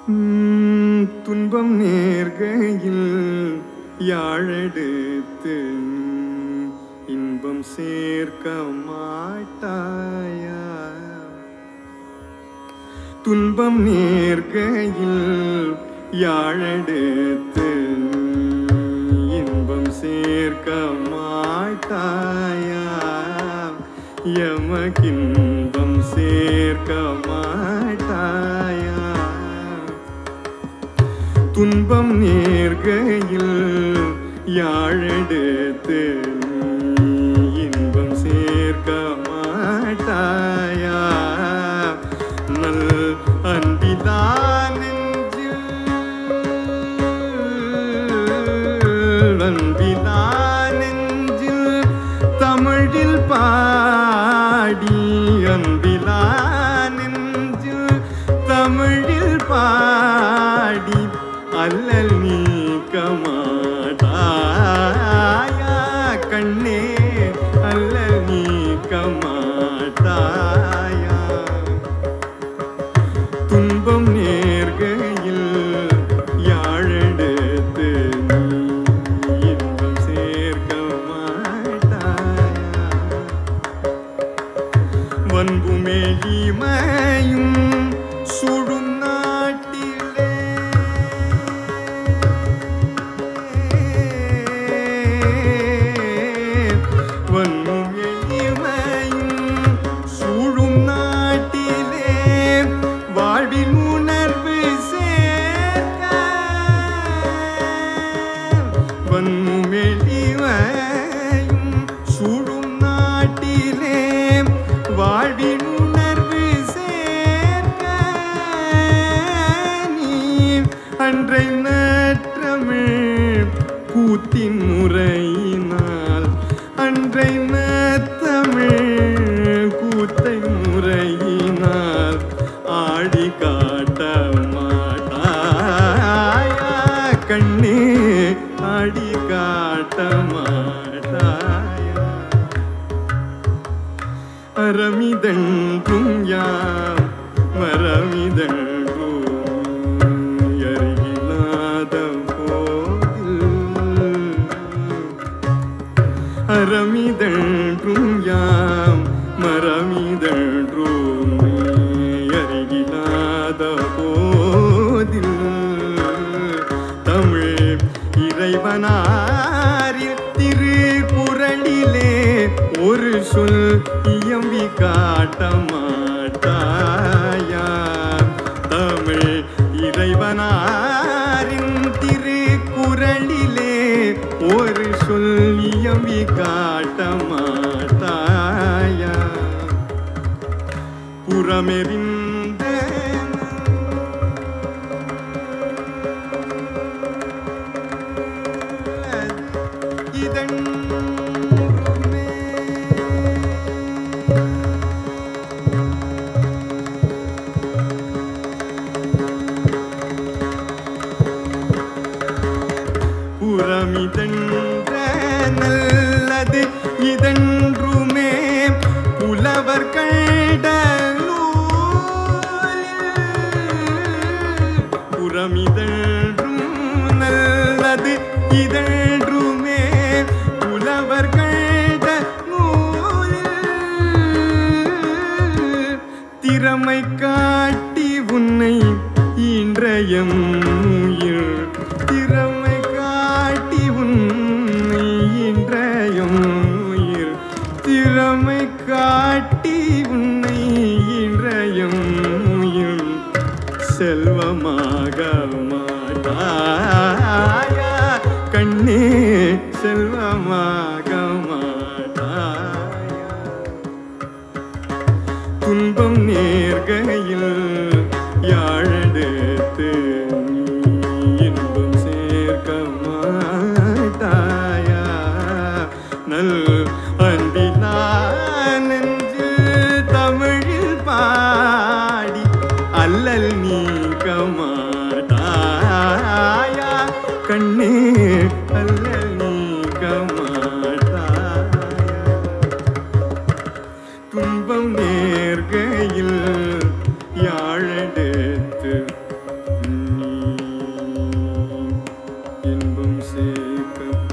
உம், துன்பம் நேர்கையில் யாழெடுத்து இன்பம் சேர்க்க மாட்டாயா துன்பம் நேர்கையில் யாழெடுத்து இன்பம் சேர்க்க மாட்டாயா எமக்கின்பம் சேர்க்க மாட்டாயா துன்பம் நேர்கையில் யாழெடுத்து இன்பம் சேர்க்க மாட்டாயா நல் அன்பிதான் நெஞ்சில் அன்பிதான் நெஞ்சில் தமிழில் பாடி அன்பிலான் நெஞ்சில் தமிழில் பாடி அல்லல் நீக்க மாட்டாயா கண்ணே அல்லல் நீக்க மாட்டாயா துன்பம் நேர்கையில் யாழெடுத்து நீ இன்பம் சேர்க்க மாட்டாயா வன்புமே இமையும் சுடும் நாட்டிலே வன்புமே இமையும் சூழும் நாட்டிலே வாழ்வின் உணர்வு சேர்க்க வன்முமெளிவையும் சூழும் நாட்டிலே வாழ்வின் உணர்வு சேர்க்க நீ அன்றை நற்றமிழ் கூத்தின் முறையினால் அன்றை நத்தமிழ் கூத்தை முறையினால் ஆடி காட்ட மாட்டாயா கண்ணே ஆடி காட்ட மாட்டாயா அறமிதன்றும் யாம் மரமிதன்றும் அருகிலாத போதில் அறமிதன்றும் யாம் மரமிதன்றும் அருகிலாத போதில் தமிழ் இறைவனாரில் திருக்குறளிலே ஒரு சொல் இயம்பி காட்ட மாட்டாயா தமிழ் இறைவனாரின் திருக்குறளிலே ஒரு சொல் இயம்பி காட்ட மாட்டாயா புறமெறிந்த இதன் புறமிதன்ற நல்லது இதன்றுமே புலவர் புறமிதன்றும் நல்லது இதன்றுமே புலவர் திறமை காட்டி உன்னை இன்றையம் உயிர் திறமை காட்டி உன்னை இன்றையம் உயிர் திறமை காட்டி உன்னை இன்றையம் உயிர் செல்வமாக மாட்டாயா கண்ணே செல்வமாக மாட்டாயா துன்பம் நேர்கையில் யாழெடுத்து நீ இன்பம் சேர்க்க மாட்டாயா நல் அன்பினான் நெஞ்சில் தமிழில் பாடி அல்லல் நீக்க மாட்டாயா கண்ணே அல்லல் நீக்க மாட்டாயா துன்பம் நேர்கையில் யாழெடுத்து இன்பம் சேர்க்க